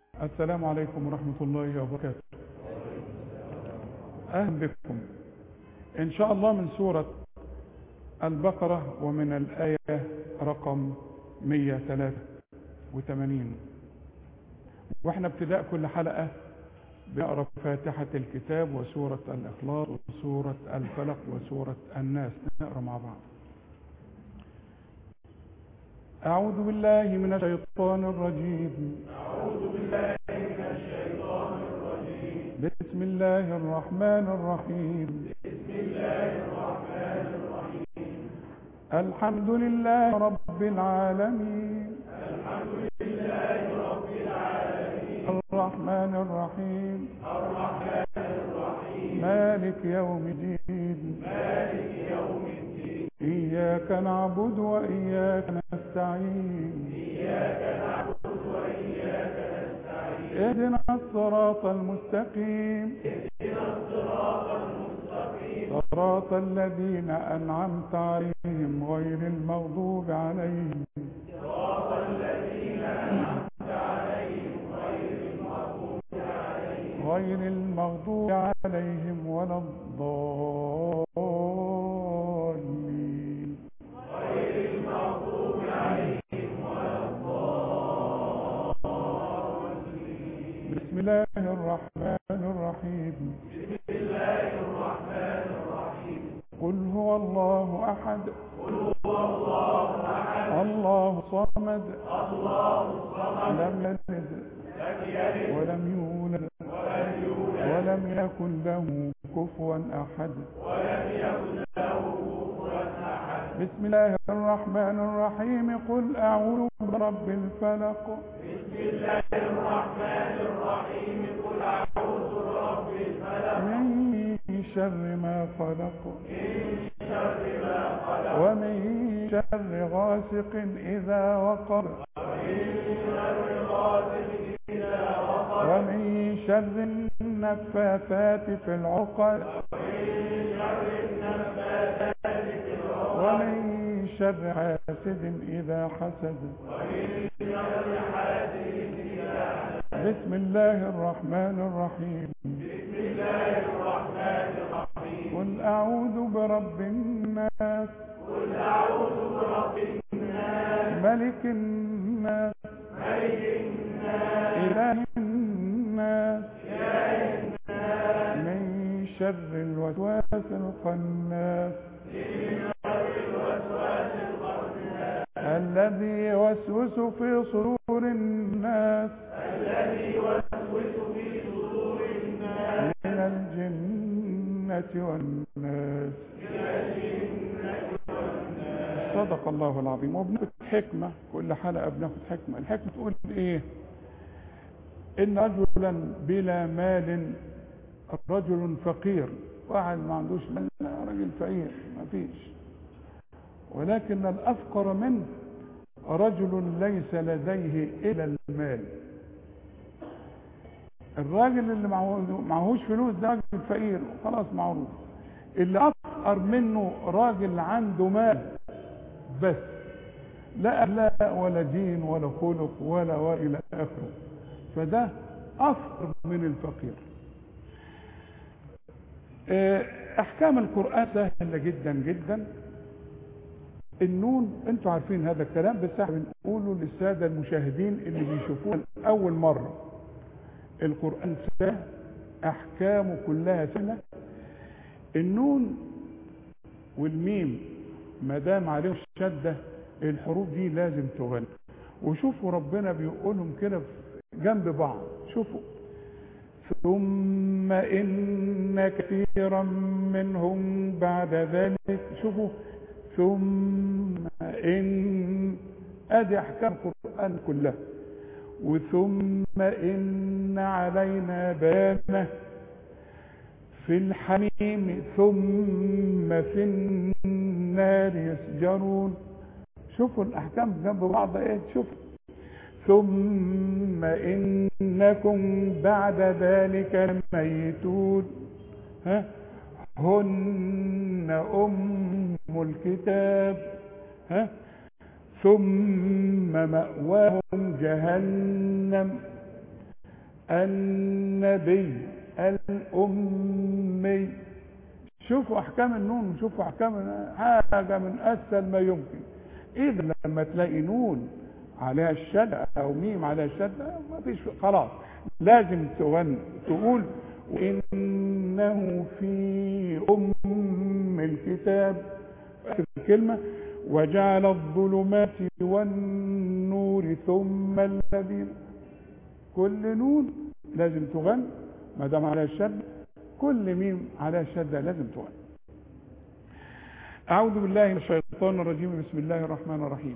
السلام عليكم ورحمة الله وبركاته أهلا بكم إن شاء الله من سورة البقرة ومن الآية رقم 183 واحنا ابتداء كل حلقة بنقرأ فاتحة الكتاب وسورة الإخلاص وسورة الفلق وسورة الناس نقرأ مع بعض أعوذ بالله من الشيطان الرجيم أعوذ بالله من الشيطان الرجيم بسم الله الرحمن الرحيم بسم الله الرحمن الرحيم الحمد لله رب العالمين الحمد لله رب العالمين الرحمن الرحيم الرحمن الرحيم مالك يوم الدين مالك يوم الدين إياك نعبد وإياك نستعين إياك نعبد وإياك نستعين اهدنا الصراط المستقيم اهدنا الصراط المستقيم صراط الذين أنعمت عليهم غير المغضوب عليهم صراط الذين أنعمت عليهم غير المغضوب عليهم غير المغضوب عليهم ولا الضالين غير المغضوب عليهم ولا الضالين بسم الله الرحمن الرحيم بسم الله الرحمن الرحيم قل هو الله أحد قل هو الله أحد الله صمد الله الصمد لم يلد لم يلد ولم يولد ولم يولد ولم يكن له كفوا أحد ولم يكن له كفوا أحد بسم الله الرحمن الرحيم قل أعوذ برب الفلق بسم الله الرحمن الرحيم قل أعوذ برب الفلق من شر ما خلق من شر ما خلق ومن شر غاسق إذا وقر ومن شر غاسق إذا وقب ومن شر النفاثات في العقد ومن شر النفاثات في العقد ومن شر حاسد إذا حسد ومن شر حاسد إذا حسد بسم الله الرحمن الرحيم بسم الله الرحمن الرحيم قل أعوذ برب الناس قل أعوذ برب الناس ملك الناس ملك الناس إله الناس إله الناس من شر الوسواس الخناس من شر الوسواس الخناس الذي يوسوس في صدور الناس الذي يوسوس في صدور الناس من الجنة والناس من الجنة والناس صدق الله العظيم وبناخد حكمة كل حلقة بناخد حكمة الحكمة تقول ايه ان رجلا بلا مال رجل فقير واحد ما عندوش مال راجل فقير ما فيش ولكن الافقر منه رجل ليس لديه الا المال الراجل اللي معهو- معهوش فلوس ده راجل فقير خلاص معروف اللي افقر منه راجل عنده مال بس لا اخلاق ولا دين ولا خلق ولا والى اخره فده افقر من الفقير آه، احكام القران سهله جدا جدا النون انتوا عارفين هذا الكلام بس احنا بنقوله للساده المشاهدين اللي بيشوفوه اول مره القران سهل احكامه كلها سهله النون والميم ما دام عليهم شده الحروف دي لازم تغنى وشوفوا ربنا بيقولهم كده في- جنب بعض شوفوا ثم إن كثيرا منهم بعد ذلك شوفوا ثم إن أدي أحكام القرآن كلها وثم إن علينا بيانه في الحميم ثم في النار يسجرون شوفوا الأحكام جنب بعض إيه شوفوا ثم إنكم بعد ذلك لميتون ها هن أم الكتاب ها ثم مأواهم جهنم النبي الأمي شوفوا أحكام النون شوفوا أحكام حاجة من أسهل ما يمكن إذا لما تلاقي نون عليها الشدة أو ميم عليها الشدة ما فيش خلاص لازم تغني تقول وإنه في أم الكتاب الكلمة وجعل الظلمات والنور ثم الذين كل نون لازم تغني ما دام عليها الشدة كل ميم عليها الشدة لازم تغني أعوذ بالله من الشيطان الرجيم بسم الله الرحمن الرحيم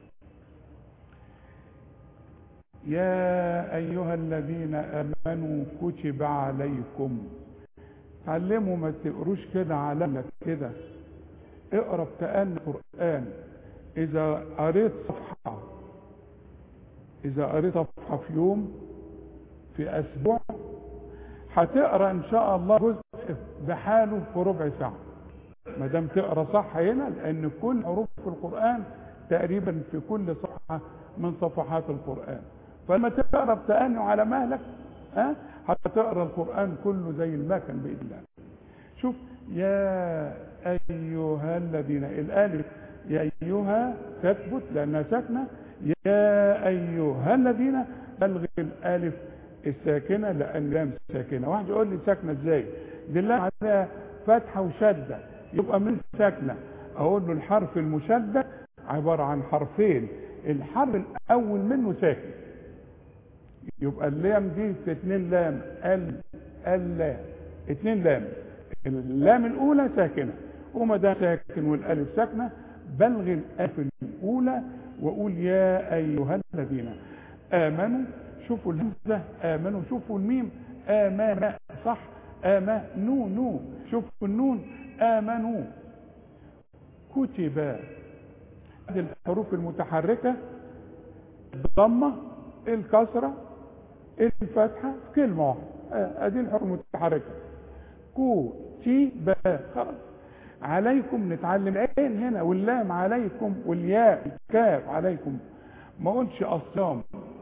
يا أيها الذين آمنوا كتب عليكم تعلموا ما تقروش كده على كده اقرا بتأني القرآن إذا قريت صفحة إذا قريت صفحة في يوم في أسبوع هتقرا إن شاء الله جزء بحاله في ربع ساعة ما دام تقرا صح هنا لأن كل حروف في القرآن تقريبا في كل صفحة من صفحات القرآن فلما تقرا بتأني على مهلك ها هتقرا القرآن كله زي المكن بإذن الله شوف يا أيها الذين الألف يا أيها تثبت لأنها ساكنة يا أيها الذين بلغ الألف الساكنة لأن لام ساكنة واحد يقول لي ساكنة ازاي دي اللام عليها فتحة وشدة يبقى من ساكنة أقول له الحرف المشدد عبارة عن حرفين الحرف الأول منه ساكن يبقى اللام دي في اتنين لام ال ال اتنين لام اللام الاولى ساكنه وما ده ساكن والالف ساكنه بلغ الالف الاولى وقول يا ايها الذين امنوا شوفوا الهمزه امنوا شوفوا الميم امان صح امنوا نو شوفوا النون امنوا كتب هذه الحروف المتحركه الضمه الكسره الفتحه كلمه واحده ادي الحروف المتحركه كو تي با خلاص عليكم نتعلم العين هنا واللام عليكم والياء الكاف عليكم ما اقولش الصيام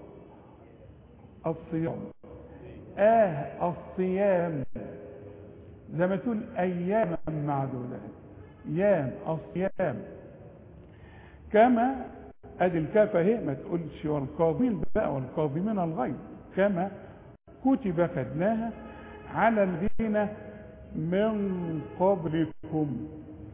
الصيام اه الصيام زي ما تقول ايام معدودات ايام الصيام كما ادي الكاف اهي ما تقولش والقاضين بقى والقاضمين الغيظ كما كتب خدناها على الذين من قبلكم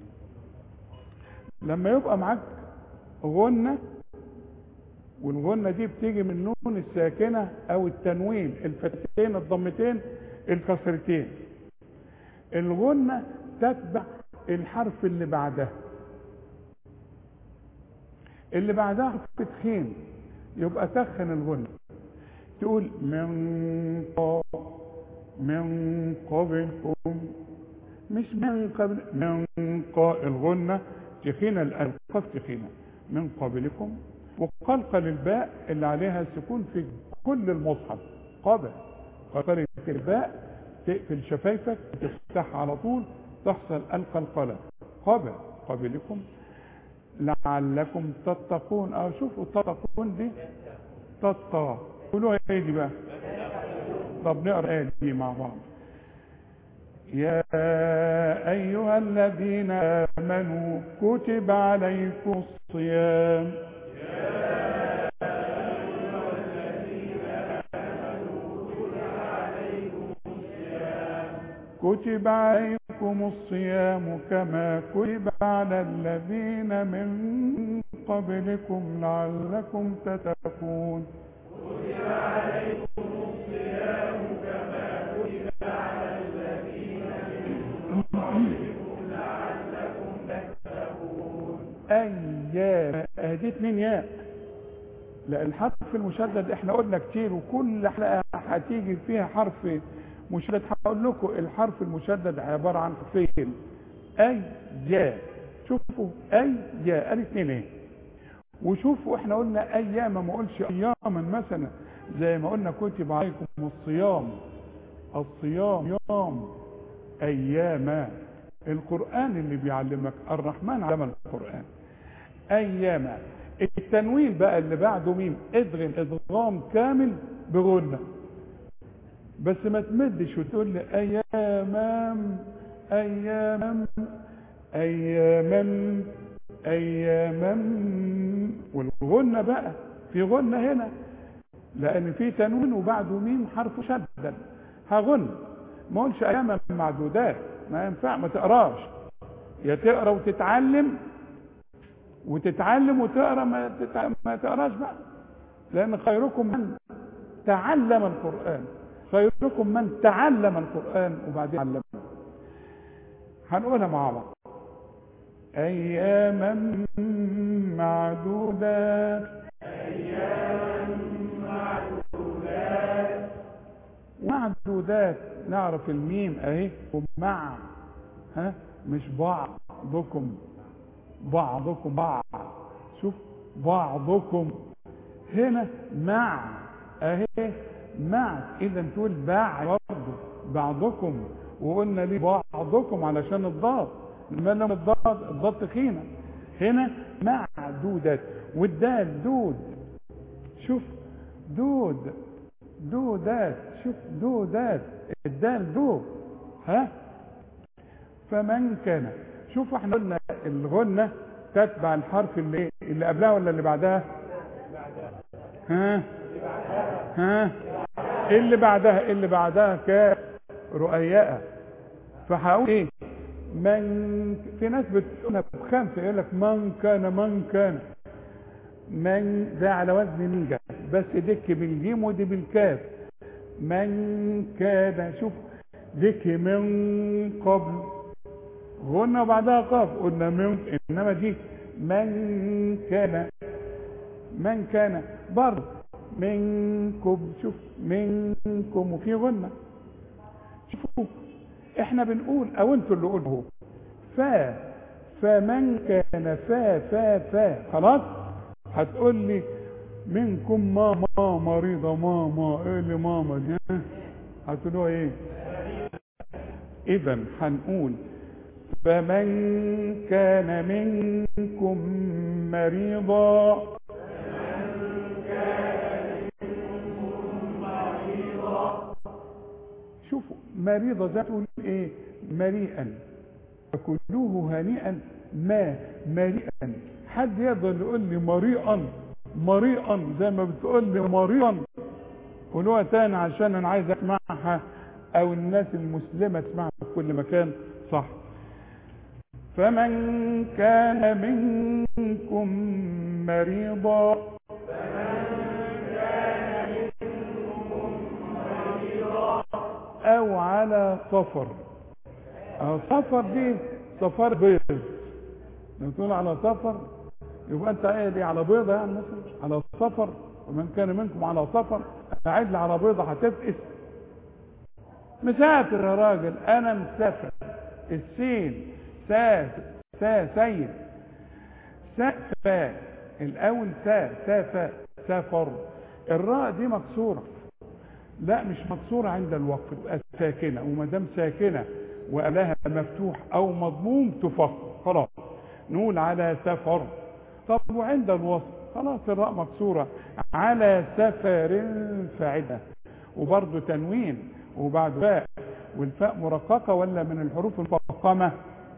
لما يبقى معاك غنة والغنة دي بتيجي من نون الساكنة او التنوين الفتحتين الضمتين الكسرتين الغنة تتبع الحرف اللي بعدها اللي بعدها حرف تخين يبقى تخن الغنة تقول من قبل من قبلكم مش من قبل من قا الغنة تخينة القف تخينة من قبلكم وقلقل الباء اللي عليها سكون في كل المصحف قبل قلقل الباء تقفل شفايفك تفتح على طول تحصل القلقلة قبل قبلكم لعلكم تتقون اه شوفوا تتقون دي تتقى قولوا ايه دي بقى طب نقرا الايه دي مع بعض يا ايها الذين امنوا كتب عليكم الصيام كتب عليكم الصيام كما كتب على الذين من قبلكم لعلكم تتقون كتب عليكم الصيام كما كتب على الذين من قبلكم لعلكم تتقون أيام ادي اتنين ياء لا الحرف المشدد احنا قلنا كتير وكل حلقة هتيجي فيها حرف مشدد هقول لكم الحرف المشدد عبارة عن حرفين اي يا شوفوا اي يا الاثنين ايه وشوفوا احنا قلنا ايام ما قلش اياما مثلا زي ما قلنا كتب عليكم الصيام الصيام يوم اياما القرآن اللي بيعلمك الرحمن علم القرآن اياما التنوين بقى اللي بعده ميم ادغم ادغام كامل بغنة بس ما تمدش وتقول لي اياما اياما اياما اياما والغنة بقى في غنة هنا لان في تنوين وبعده ميم حرف شدد هغن ما اقولش اياما معدودات ما ينفع ما تقراش يا تقرا وتتعلم وتتعلم وتقرا ما, تتع... ما تقراش بقى لان خيركم من تعلم القران خيركم من تعلم القران وبعدين علمه هنقولها مع بعض اياما معدودات معدودات نعرف الميم اهي ومع ها مش بعضكم بعضكم بعض شوف بعضكم هنا مع اهي مع اذا تقول باع برضه بعضكم وقلنا ليه بعضكم علشان الضاد لما لما الضاد الضاد تخينه هنا معدودات والدال دود شوف دود دودات شوف دودات الدال دود ها فمن كان شوف احنا قلنا الغنة تتبع الحرف اللي اللي قبلها ولا اللي بعدها ها ها اللي بعدها اللي بعدها كاف رؤياء فهقول ايه من في ناس بتقولها بخمسه يقول لك من كان من كان من ده على وزن نيجا بس دك بالجيم ودي بالكاف من كان شوف دك من قبل غنى بعدها قاف قلنا من انما دي من كان من كان برضه منكم شوف منكم وفي غنى شوفوا احنا بنقول او انتوا اللي قلتوا فا فمن كان فا فا فا خلاص هتقول لي منكم ما ما مريضة ماما ايه اللي ماما دي هتقولوا ايه اذا هنقول فمن كان منكم مريضا شوفوا مريضة ده تقول ايه مريئا فكلوه هنيئا ما مريئا حد يقدر يقول لي مريئا مريئا زي ما بتقول لي مريئا قولوها تاني عشان انا عايز اسمعها او الناس المسلمة تسمعها في كل مكان صح فمن كان منكم مريضا او على سفر أو سفر دي سفر بيض لو تقول على سفر يبقى انت قاعد إيه على بيضة يعني مثلا على سفر ومن كان منكم على سفر قاعد لي على بيضة هتفقس مسافر يا راجل انا مسافر السين سا سا سيد سا فا الاول سا سا فا سافر الراء دي مكسوره لا مش مكسوره عند الوقف تبقى ساكنه وما دام ساكنه وقالها مفتوح او مضموم تفخ خلاص نقول على سفر طب وعند الوصف خلاص الراء مكسوره على سفر فعده وبرضه تنوين وبعد فاء والفاء مرققه ولا من الحروف المفخمه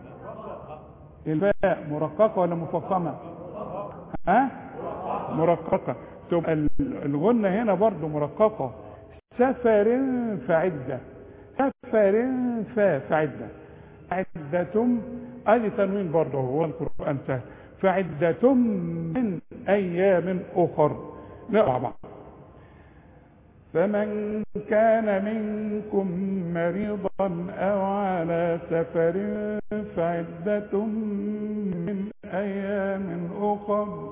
الفاء مرققه ولا مفخمه ها مرققه تبقى الغنه هنا برضو مرققه سفر فعده سفر فا فعده عدة ادي تنوين برضه هو القرآن سهل فعدة من ايام اخر نقرا بعض فمن كان منكم مريضا او على سفر فعدة من ايام اخر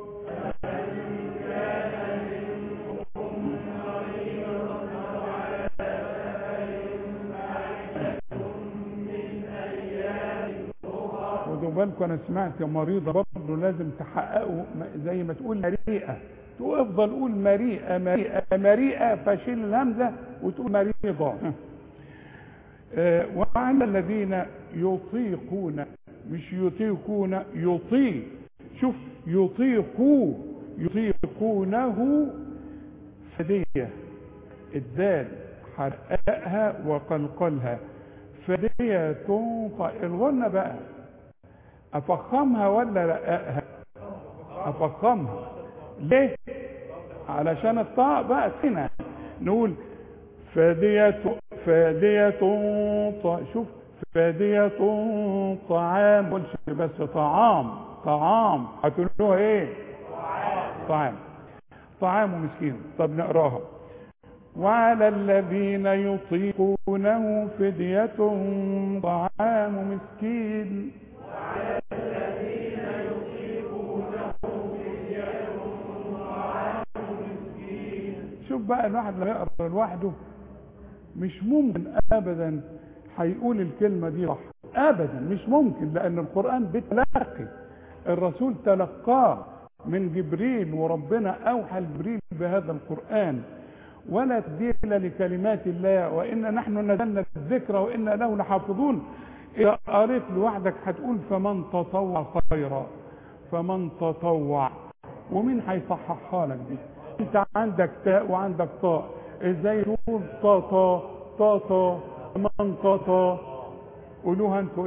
خدوا بالكم انا سمعت مريضة برضه لازم تحققوا زي ما تقول مريئة تفضل قول مريئة مريئة مريئة فشيل الهمزة وتقول مريضة آه وعلى الذين يطيقون مش يطيقون يطيق شوف يطيقوا يطيقونه فدية الدال حرقها وقلقلها فدية الغنة بقى افخمها ولا رققها افخمها ليه علشان الطاء بقى هنا نقول فدية فدية ط... شوف فدية طعام قلش بس طعام طعام هتقولوها ايه طعام طعام مسكين طب نقراها وعلى الذين يطيقونه فدية طعام مسكين وعلى الذين يطيقونه فدية طعام مسكين شوف بقى الواحد لما يقرا لوحده مش ممكن ابدا هيقول الكلمه دي صح ابدا مش ممكن لان القران بتلقي الرسول تلقاه من جبريل وربنا اوحى لجبريل بهذا القران ولا تبديل لكلمات الله وإن نحن نزلنا الذكر وإنا له لحافظون إذا قريت لوحدك هتقول فمن تطوع خيرا فمن تطوع ومين هيصححها لك دي انت عندك تاء وعندك طاء ازاي تقول طاطا طاطا من طاطا قولوها انتوا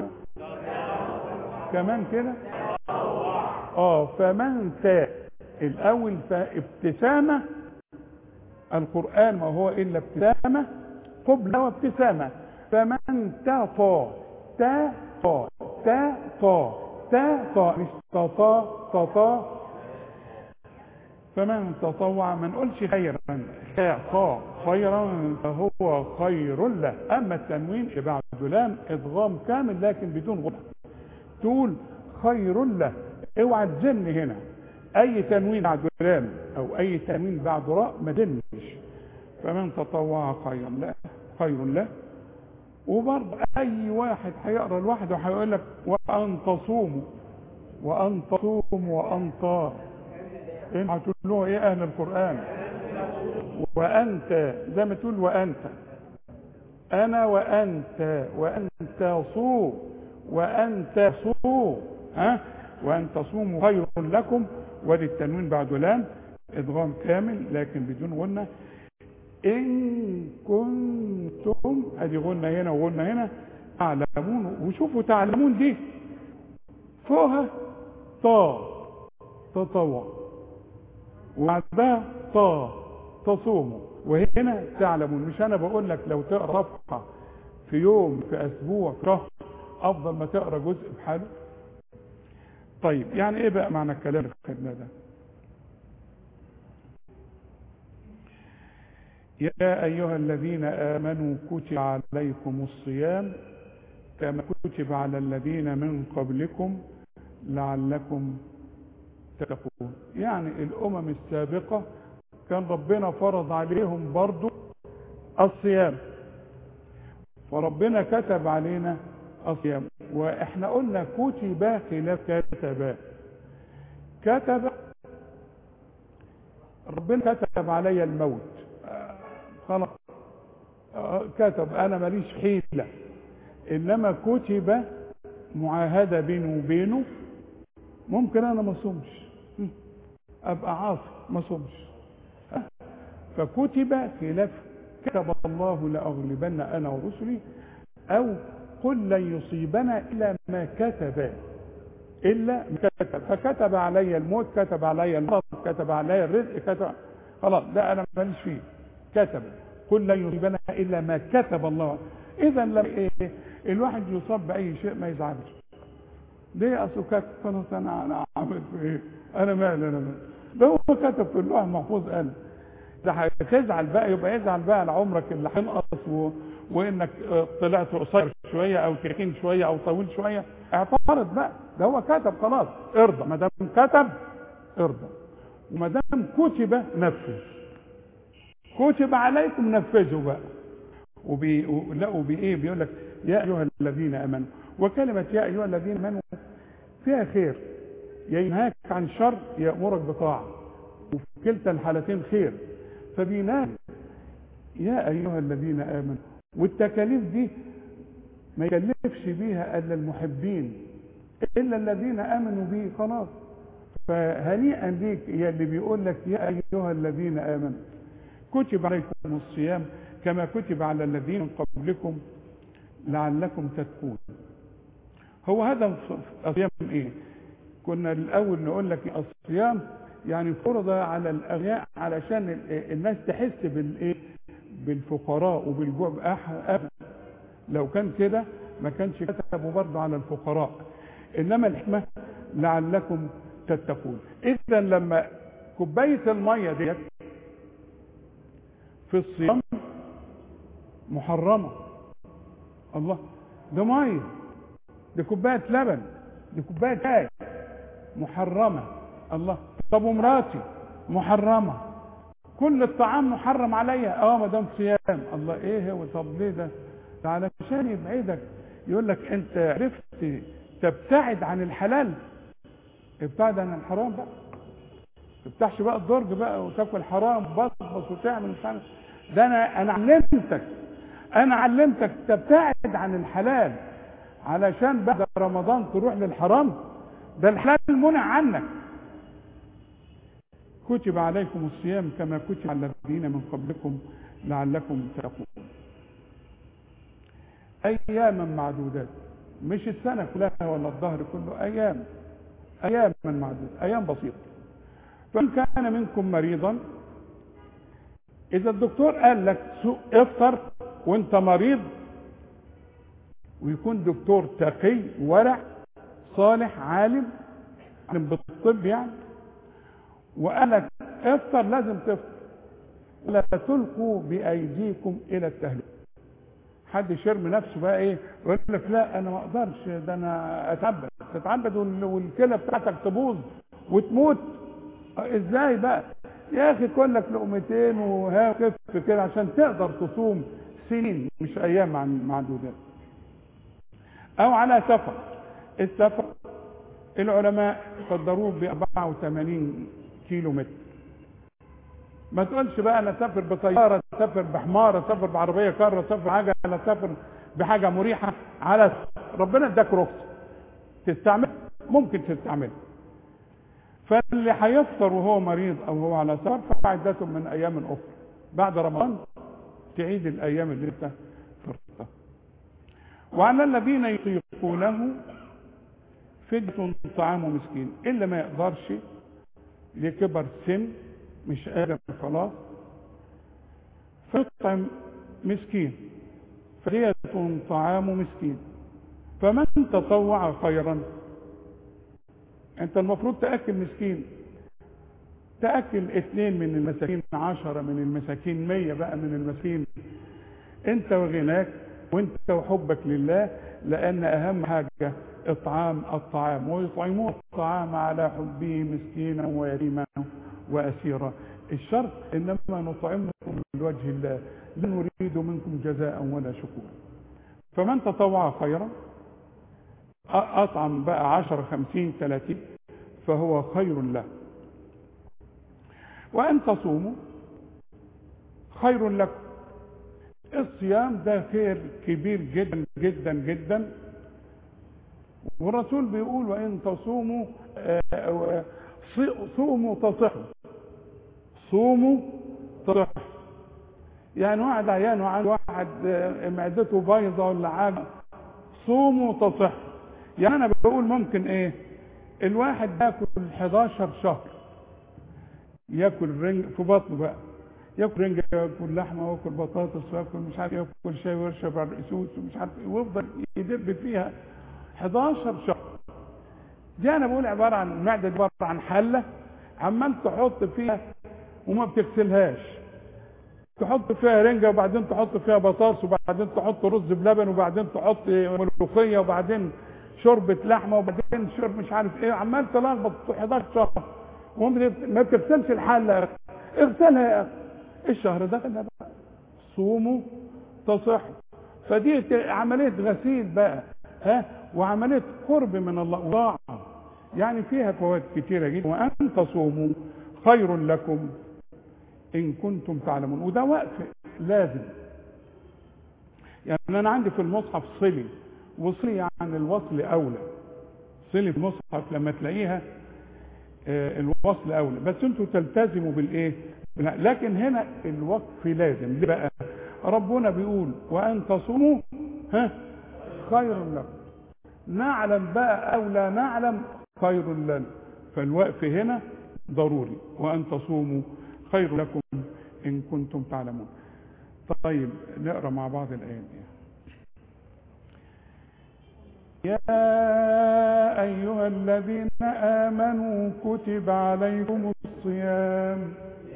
كمان كده اه فمن تاء الاول فابتسامه القرآن ما هو إلا ابتسامة قبلة وابتسامة فمن تطا تا طا تا طا تا طا مش تطا تطا فمن تطوع ما نقولش خيرا طا خيرا فهو خير له اما التنوين بعد لام ادغام كامل لكن بدون غنى تقول خير له اوعى تزن هنا اي تنوين بعد لام او اي تنوين بعد راء ما دنش فمن تطوع خيرا له خير له وبرضه اي واحد هيقرا لوحده هيقول لك وان تصوموا وان تصوموا وان طار انت هتقول له ايه اهل القران وانت زي ما تقول وانت انا وانت وانت صوم وانت صوم ها وان تصوموا خير لكم وللتنوين بعد لام ادغام كامل لكن بدون غنه ان كنتم ادي غنه هنا وغنه هنا تعلمون وشوفوا تعلمون دي فوقها طا تطوع وبعدها طا تصوموا وهنا تعلمون مش انا بقول لك لو تقرا صفحه في يوم في اسبوع في شهر افضل ما تقرا جزء بحاله طيب يعني ايه بقى معنى الكلام اللي خدناه ده يا ايها الذين امنوا كتب عليكم الصيام كما كتب على الذين من قبلكم لعلكم تتقون يعني الامم السابقه كان ربنا فرض عليهم برضو الصيام فربنا كتب علينا الصيام واحنا قلنا كتب خلاف كتب كتب ربنا كتب علي الموت خلاص كتب انا ماليش حيلة انما كتب معاهدة بينه وبينه ممكن انا ما اصومش ابقى عاصي ما اصومش فكتب خلاف كتب الله لاغلبن انا ورسلي او قل لن يصيبنا الا ما كتب الا ما كتب فكتب علي الموت كتب علي المرض كتب علي الرزق كتب خلاص ده انا ماليش فيه كتب قل لن يصيبنا الا ما كتب الله اذا لما إيه الواحد يصاب باي شيء ما يزعلش ليه اصله كتب خلاص انا انا عملت ايه انا مالي انا مالي ده هو كتب في اللوح المحفوظ قال ده هتزعل بقى يبقى يزعل بقى على عمرك اللي هينقص و... وانك طلعت قصير شويه او تخين شويه او طويل شويه اعترض بقى ده هو كتب خلاص ارضى ما دام كتب ارضى وما دام كتب نفذ كتب عليكم نفذوا بقى وبي لا وبي ايه بيقول لك يا ايها الذين امنوا وكلمه يا ايها الذين امنوا فيها خير يا ينهاك عن شر يامرك بطاعه وفي كلتا الحالتين خير فبينادي يا ايها الذين امنوا والتكاليف دي ما يكلفش بيها الا المحبين الا الذين امنوا به خلاص فهنيئا ليك يا اللي بيقول لك يا ايها الذين امنوا كتب عليكم الصيام كما كتب على الذين من قبلكم لعلكم تتقون هو هذا الصيام ايه كنا الاول نقول لك الصيام يعني فرض على الاغنياء علشان الناس تحس بالايه بالفقراء وبالجوع أبدا لو كان كده ما كانش كتبوا برضه على الفقراء انما الحكمه لعلكم تتقون اذا لما كوبايه الميه ديت في الصيام محرمه الله ده ميه دي كوبايه لبن دي كوبايه شاي محرمه الله طب ومراتي محرمه كل الطعام محرم عليا اه ما دام صيام الله ايه هو طب ليه ده ده علشان يبعدك يقول لك انت عرفت تبتعد عن الحلال ابتعد عن الحرام بقى تفتحش بقى الدرج بقى وتاكل حرام بصبص وتعمل مش عارف ده انا انا علمتك انا علمتك تبتعد عن الحلال علشان بعد رمضان تروح للحرام ده الحلال منع عنك كتب عليكم الصيام كما كتب على الذين من قبلكم لعلكم تتقون اياما معدودات مش السنه كلها ولا الظهر كله ايام اياما معدودة ايام بسيطه فان كان منكم مريضا اذا الدكتور قال لك افطر وانت مريض ويكون دكتور تقي ورع صالح عالم عالم بالطب يعني وقال لك افطر لازم تفطر ولا تلقوا بايديكم الى التهلكه حد يشرم نفسه بقى ايه ويقول لك لا انا ما اقدرش ده انا اتعبد تتعبد والكلى بتاعتك تبوظ وتموت ازاي بقى يا اخي كل لك لقمتين وها خف كده عشان تقدر تصوم سنين مش ايام معدودات او على سفر السفر العلماء قدروه ب 84 كيلو متر ما تقولش بقى انا اسافر بطياره اسافر بحمار اسافر بعربيه كار اسافر حاجه انا اسافر بحاجه مريحه على ربنا اداك رخصه تستعمل ممكن تستعمل فاللي هيفطر وهو مريض او هو على سفر فعدته من ايام اخرى بعد رمضان تعيد الايام اللي انت فرطتها وعلى الذين يطيقونه فدية طعام مسكين اللي ما يقدرش لكبر سن مش قادر خلاص فيطعم مسكين فدية طعام مسكين فمن تطوع خيرا انت المفروض تأكل مسكين تأكل اثنين من المساكين عشرة من المساكين مية بقى من المساكين انت وغناك وانت وحبك لله لان اهم حاجة اطعام الطعام ويطعمون الطعام على حبه مسكينا ويتيما واسيرا الشرط انما نطعمكم لوجه الله لا نريد منكم جزاء ولا شكورا فمن تطوع خيرا اطعم بقى عشر خمسين ثلاثين فهو خير له وان تصوموا خير لكم الصيام ده خير كبير جدا جدا جدا والرسول بيقول وان تصوموا صوموا تصحوا صوموا تصحوا يعني واحد عيان وعنده واحد معدته بايظه ولا حاجه صوموا تصحوا يعني انا بقول ممكن ايه الواحد ياكل 11 شهر ياكل رنج في بطنه بقى ياكل رنجة ياكل لحمة وياكل بطاطس وياكل مش عارف ياكل شاي ويشرب الرئيسوس ومش عارف ايه ويفضل يدب فيها 11 شهر دي انا بقول عبارة عن المعدة دي عبارة عن حلة عمال تحط فيها وما بتغسلهاش تحط فيها رنجة وبعدين تحط فيها بطاطس وبعدين تحط رز بلبن وبعدين تحط ملوخية وبعدين شوربة لحمة وبعدين شرب مش عارف ايه عمال تلخبط 11 شهر وما بتغسلش الحلة اغسلها يا اخي الشهر ده بقى صوموا تصحوا فدي عملية غسيل بقى ها وعملية قرب من الله وضاعة يعني فيها فوائد كتيرة جدا وأن تصوموا خير لكم إن كنتم تعلمون وده وقف لازم يعني أنا عندي في المصحف صلي وصلي عن الوصل أولى صلي في المصحف لما تلاقيها آه الوصل أولى بس أنتوا تلتزموا بالإيه لكن هنا الوقف لازم ليه بقى ربنا بيقول وان تصوموا ها خير لكم نعلم بقى او لا نعلم خير لنا فالوقف هنا ضروري وان تصوموا خير لكم ان كنتم تعلمون طيب نقرا مع بعض الايات دي يا أيها الذين آمنوا كتب عليكم الصيام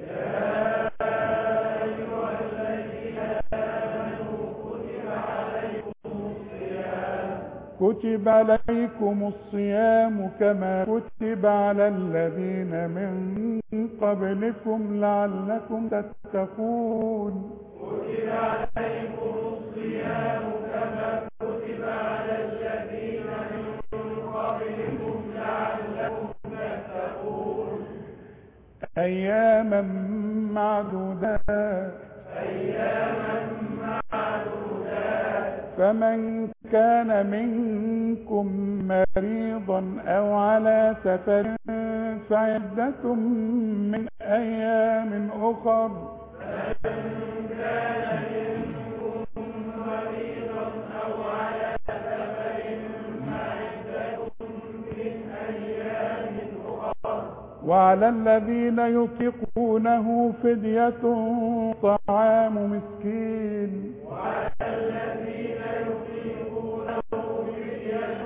كتب عليكم الصيام كما كتب على الذين من قبلكم لعلكم تتقون كتب عليكم الصيام كما كتب على الذين من قبلكم لعلكم تتقون أياما معدودات أياما معدودات فمن كان منكم مريضا أو على سفر فعدة من أيام أخر فمن كان منكم مريضا أو على سفر فعدة من أيام أخر وعلى الذين يطيقونه فدية طعام مسكين وعلى الذين يطيقونه فدية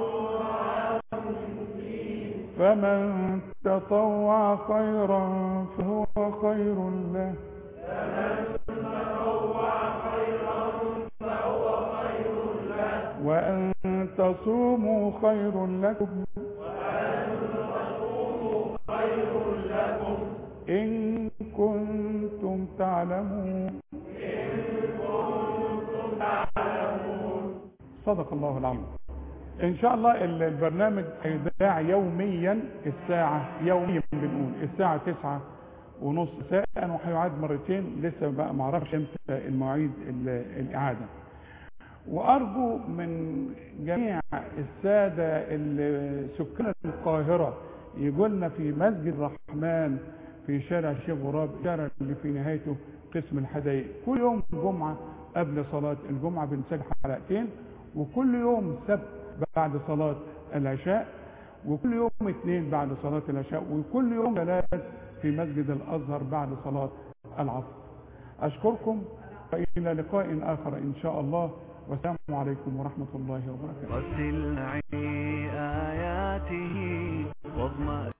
طعام مسكين فمن تطوع خيرا فهو خير له فمن تطوع خيرا فهو خير له وأن تصوموا خير لكم وأن تصوموا خير لكم إن كنتم تعلمون إن كنتم تعلمون صدق الله العظيم ان شاء الله ال- البرنامج هيذاع يوميا الساعة يوميا بنقول الساعة تسعة ونص ساعة وهيعاد مرتين لسه بقى معرفش امتى المواعيد ال- الإعادة وأرجو من جميع السادة ال- سكان القاهرة يقولنا في مسجد الرحمن في شارع الشيخ غراب الشارع اللي في نهايته قسم الحدائق كل يوم جمعة قبل صلاة الجمعة بنسجل حلقتين وكل يوم سبت بعد صلاة العشاء وكل يوم اثنين بعد صلاة العشاء وكل يوم ثلاث في مسجد الأزهر بعد صلاة العصر أشكركم وإلى لقاء آخر إن شاء الله والسلام عليكم ورحمة الله وبركاته رتل معي آياته واضمأ